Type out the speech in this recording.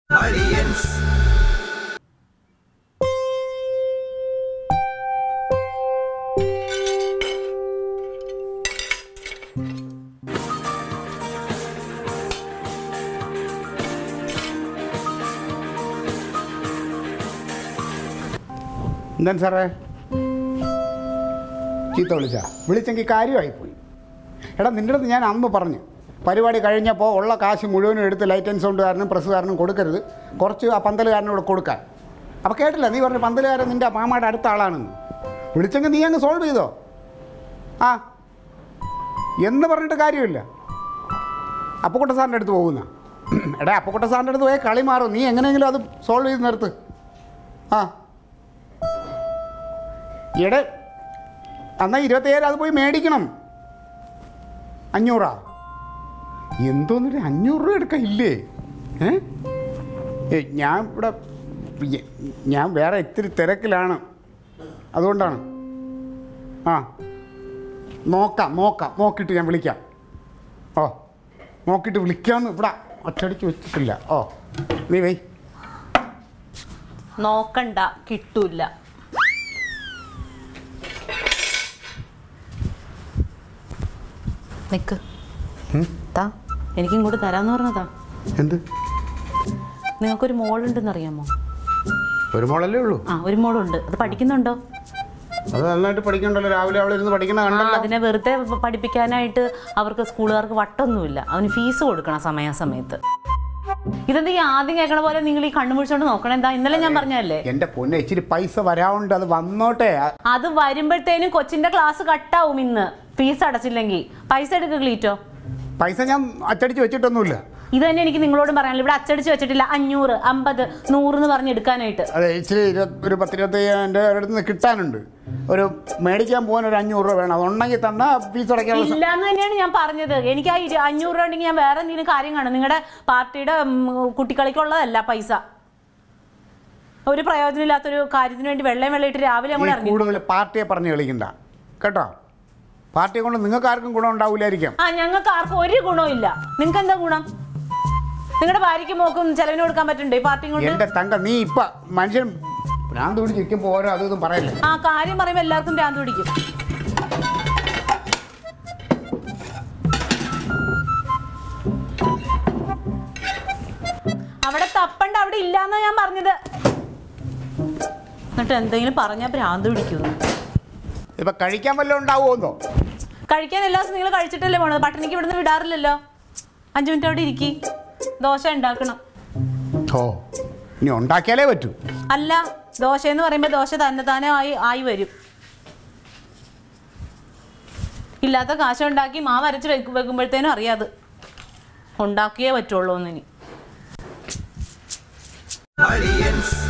എന്താണ് സാറേ ചീത്ത വിളിച്ചാ വിളിച്ചെങ്കിൽ കാര്യമായിപ്പോയി എടാ നിൻ്റെ അടുത്ത് ഞാൻ അന്ന് പറഞ്ഞു പരിപാടി കഴിഞ്ഞപ്പോൾ ഉള്ള കാശ് മുഴുവനും എടുത്ത് ലൈറ്റ് ആൻഡ് സൗണ്ടുകാരനും പ്രസ്സുകാരനും കൊടുക്കരുത് കുറച്ച് ആ പന്തലുകാരനോട് കൊടുക്കാൻ അപ്പോൾ കേട്ടില്ല നീ പറഞ്ഞു പന്തലുകാരൻ നിൻ്റെ മാമായുടെ അടുത്ത ആളാണെന്ന് വിളിച്ചെങ്കിൽ നീ അങ്ങ് സോൾവ് ചെയ്തോ ആ എന്ന് പറഞ്ഞിട്ട് കാര്യമില്ല അപ്പക്കുട്ട സാറിൻ്റെ അടുത്ത് പോകുന്ന എടാ അപ്പക്കുട്ട സാറിൻ്റെ അടുത്ത് പോയാൽ കളി മാറും നീ എങ്ങനെയെങ്കിലും അത് സോൾവ് ചെയ്ത് നിർത്ത് ആ എടെ എന്നാൽ ഇരുപത്തേഴ് അത് പോയി മേടിക്കണം അഞ്ഞൂറാ എന്തോന്നിട്ട് അഞ്ഞൂറ് രൂപ എടുക്കാൻ ഇല്ലേ ഏ ഏയ് ഞാൻ ഇവിടെ എ- ഞാൻ വേറെ ഇത്തിരി തിരക്കിലാണ് അതുകൊണ്ടാണ് ആ നോക്കാം നോക്കാം നോക്കിയിട്ട് ഞാൻ വിളിക്കാം ഓ നോക്കിയിട്ട് വിളിക്കാമെന്ന് ഇവിടെ ഒറ്റടിച്ച് വെച്ചിട്ടില്ല ഓ നീ വൈ നോക്കണ്ട കിട്ടൂല നിക്ക് താ എനിക്കും കൂടി തരാന്ന് പറഞ്ഞതാ എന്ത് നിങ്ങൾക്കൊരു മോളുണ്ടെന്ന് അറിയാമോ ഒരു മോളല്ലേ ഉള്ളൂ ആ ഒരു മോളുണ്ട് അത് പഠിക്കുന്നുണ്ടോ അത് നന്നായിട്ട് പഠിക്കണ്ടല്ലോ രാവിലെ അവൾ ഇരുന്ന് പഠിക്കണ ആ കണ്ടല്ലോ അതിനെ വെറുതെ പ- പഠിപ്പിക്കാനായിട്ട് അവർക്ക് സ്കൂളുകാർക്ക് വട്ടൊന്നുമില്ല അവന് ഫീസ് കൊടുക്കണം സമയാസമയത്ത് ഇതെന്താ ഈ ആദ്യം കേൾക്കണ പോലെ നിങ്ങൾ ഈ കണ്ണുമുഴിച്ചോണ്ട് നോക്കണം എന്താ ഇന്നലെ ഞാൻ പറഞ്ഞല്ലേ എന്റെ പൊന്നെ ഇച്ചിരി പൈസ വരാറുണ്ട് അത് വന്നോട്ടെ അ- അത് വരുമ്പോഴത്തേനും കൊച്ചിന്റെ ക്ലാസ് കട്ടാവും ഇന്ന് ഫീസ് അടച്ചില്ലെങ്കിൽ പൈസ എടുക്കുക ക്ലീറ്റോ പൈസ ഞാൻ അച്ചടിച്ച് വെച്ചിട്ടൊന്നുമില്ല ഇത് തന്നെ എനിക്ക് നിങ്ങളോടും പറയാനില്ല ഇവിടെ അച്ചടിച്ച് വെച്ചിട്ടില്ല അഞ്ഞൂറ് അമ്പത് നൂറ് എന്ന് പറഞ്ഞ് എടുക്കാനായിട്ട് അതെ ഇച്ചിരി ഇരുപത് ഒരു പത്തിരുപത്തയ്യായിരം അടുത്ത് നിന്ന് കിട്ടാനുണ്ട് ഒരു മേടിക്കാൻ പോകാൻ ഒരു അഞ്ഞൂറ് രൂപ വേണം അതുണ്ടെങ്കിൽ തന്നാൽ ഫീസ് അടയ്ക്കാനുള്ള സ- ഇല്ലാന്ന് തന്നെയാണ് ഞാൻ പറഞ്ഞത് എനിക്ക് ആ ഇരു- അഞ്ഞൂറ് രൂപ ഉണ്ടെങ്കിൽ ഞാൻ വേറെ എന്തെങ്കിലും കാര്യം കാണും നിങ്ങളുടെ പാർട്ടിയുടെ ഉം, കുട്ടിക്കളിക്കുള്ളതല്ല പൈസ ഒരു പ്രയോജനമില്ലാത്തൊരു കാര്യത്തിന് വേണ്ടി വെള്ളം വെള്ളയിട്ട് രാവിലെ നമ്മൾ നീ ഇറങ്ങി കൂടുതൽ പാർട്ടിയെ പറഞ്ഞ് കളിക്കണ്ട കേട്ടോ പാർട്ടിയെ കൊണ്ട് നിങ്ങൾക്ക് ആർക്കും ഗുണം ഉണ്ടാവില്ലായിരിക്കാം ആ ഞങ്ങൾക്ക് ആർക്കും ഒരു ഗുണവും ഇല്ല നിങ്ങൾക്ക് എന്താ ഗുണം നിങ്ങളുടെ ഭാര്യയ്ക്ക് മോക്കും ചെലവിന് കൊടുക്കാൻ പറ്റുന്നുണ്ടോ ഈ പാർട്ടിയും കൊണ്ട് എന്റെ തങ്ക നീ ഇപ്പൊ മനുഷ്യൻ ഭ്രാന്ത് പിടിച്ചിരിക്കുമ്പോൾ ഓരോ അതും ഇതും പറയല്ലേ ആ കാര്യം പറയുമ്പോൾ എല്ലാവർക്കും ഭ്രാന്ത് പിടിക്കും അവിടെ തപ്പണ്ട അവിടെ ഇല്ലാന്നാ ഞാൻ പറഞ്ഞത് എന്നിട്ട് എന്തെങ്കിലും പറഞ്ഞാൽ ഭ്രാന്ത് പിടിക്കുന്നു ഇപ്പൊ കഴിക്കാൻ വല്ലതും ഉണ്ടാവുമെന്നോ കഴിക്കാൻ എല്ലാ ദിവസവും നിങ്ങൾ കഴിച്ചിട്ടല്ലേ പോണത് പട്ടണിക്ക് ഇവിടുന്ന് വിടാറില്ലല്ലോ അഞ്ചു മിനിറ്റ് അവിടെ ഇരിക്കി ദോശ ഉണ്ടാക്കണം ഓ ഇനി ഉണ്ടാക്കിയാലേ പറ്റൂ അല്ല ദോശ എന്ന് പറയുമ്പോൾ ദോശ തന്നെ താനെ ആയി ആയി വരും ഇല്ലാത്ത കാശ് ഉണ്ടാക്കി മാവ് അരച്ച് വെക്ക് വെക്കുമ്പോഴത്തേനും അറിയാത് ഉണ്ടാക്കിയേ പറ്റുള്ളൂ എന്നിനി Aliens.